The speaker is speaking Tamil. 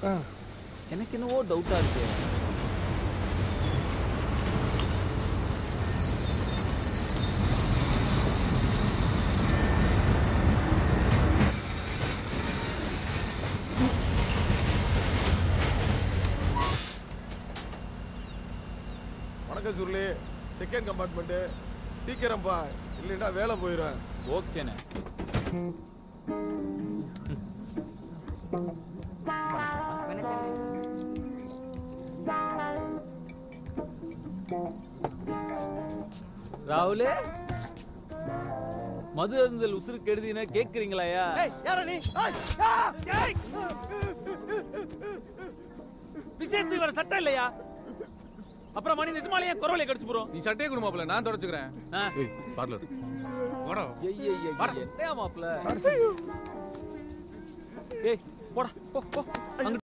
எனக்கு என்னவோ டவுட்டா இருக்கு வணக்கம் சுருளி செகண்ட் கம்பார்ட்மெண்ட் சீக்கிரம்ப்பா இல்லைன்னா வேலை போயிடும் ஓகேண்ணே ராகுல் மது அருந்தல் உசுறு கெடுதின கேக்குறீங்களாயா விசேஷத்துக்கு வர சட்டம் இல்லையா அப்புறம் மணி நிஜமாலேயே குரவலை கடிச்சு போறோம் நீ சட்டையை கொடு மாப்பிள நான் தொடச்சுக்கிறேன் ஆ. பார்லர் வாடா ஐய, ஐய, ஐய, என்னையா மாப்பிள ஏய் போடா போ போ அங்கிட்டு